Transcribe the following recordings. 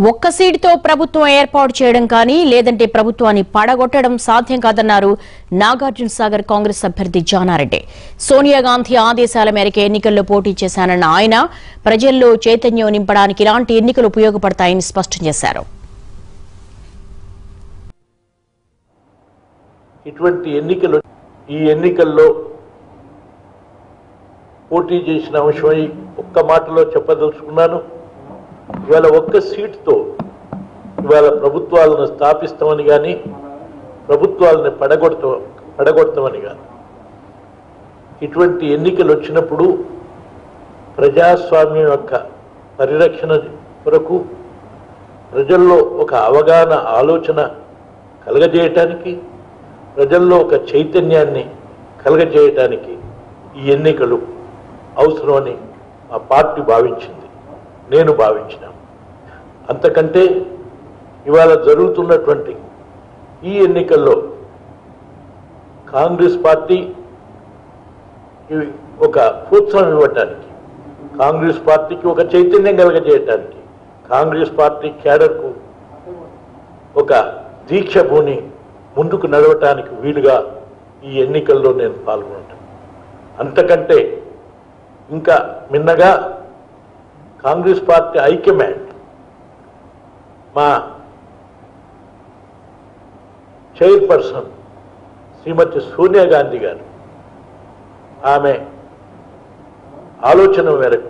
ఒక్క సీటుతో ప్రభుత్వం ఏర్పాటు చేయడం కానీ లేదంటే ప్రభుత్వాన్ని పడగొట్టడం సాధ్యం కాదన్నారు నాగార్జున సాగర్ కాంగ్రెస్ అభ్యర్థి జానారెడ్డి సోనియా గాంధీ ఆదేశాల మేరకు ఎన్నికల్లో పోటీ చేశానన్న ఆయన ప్రజల్లో చైతన్యం నింపడానికి ఇలాంటి ఎన్నికలు ఉపయోగపడతాయని స్పష్టం చేశారు ఇటువంటి ఎన్నికలు ఈ ఎన్నికల్లో పోటీ చేసిన అంశమై ఒక్క మాటలో చెప్పదలుచుకున్నాను ఇవాళ ఒక్క సీటుతో ఇవాళ ప్రభుత్వాలను స్థాపిస్తామని కానీ ప్రభుత్వాలను పడగొడతా పడగొడతామని కానీ ఇటువంటి ఎన్నికలు వచ్చినప్పుడు ప్రజాస్వామ్యం యొక్క పరిరక్షణ కొరకు ప్రజల్లో ఒక అవగాహన ఆలోచన కలగజేయటానికి ప్రజల్లో ఒక చైతన్యాన్ని కలగజేయటానికి ఈ ఎన్నికలు అవసరమని ఆ పార్టీ భావించింది నేను భావించిన అంతకంటే ఇవాళ జరుగుతున్నటువంటి ఈ ఎన్నికల్లో కాంగ్రెస్ పార్టీ ఇవి ఒక ప్రోత్సాహం ఇవ్వటానికి కాంగ్రెస్ పార్టీకి ఒక చైతన్యం కలగజేయటానికి కాంగ్రెస్ పార్టీ క్యాడర్కు ఒక దీక్ష భూని ముందుకు నడవటానికి వీలుగా ఈ ఎన్నికల్లో నేను పాల్గొంటాను అంతకంటే ఇంకా మిన్నగా కాంగ్రెస్ పార్టీ ఐక్యమాండ్ మా చైర్పర్సన్ శ్రీమతి సోనియా గాంధీ గారు ఆమె ఆలోచన మేరకు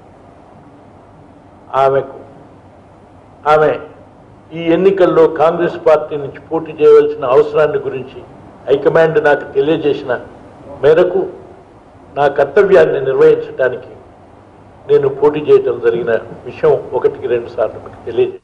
ఆమెకు ఆమె ఈ ఎన్నికల్లో కాంగ్రెస్ పార్టీ నుంచి పోటీ చేయవలసిన అవసరాన్ని గురించి హైకమాండ్ నాకు తెలియజేసిన మేరకు నా కర్తవ్యాన్ని నిర్వహించడానికి నేను పోటీ చేయటం జరిగిన విషయం ఒకటికి రెండు సార్లు మీకు తెలియజేస్తాను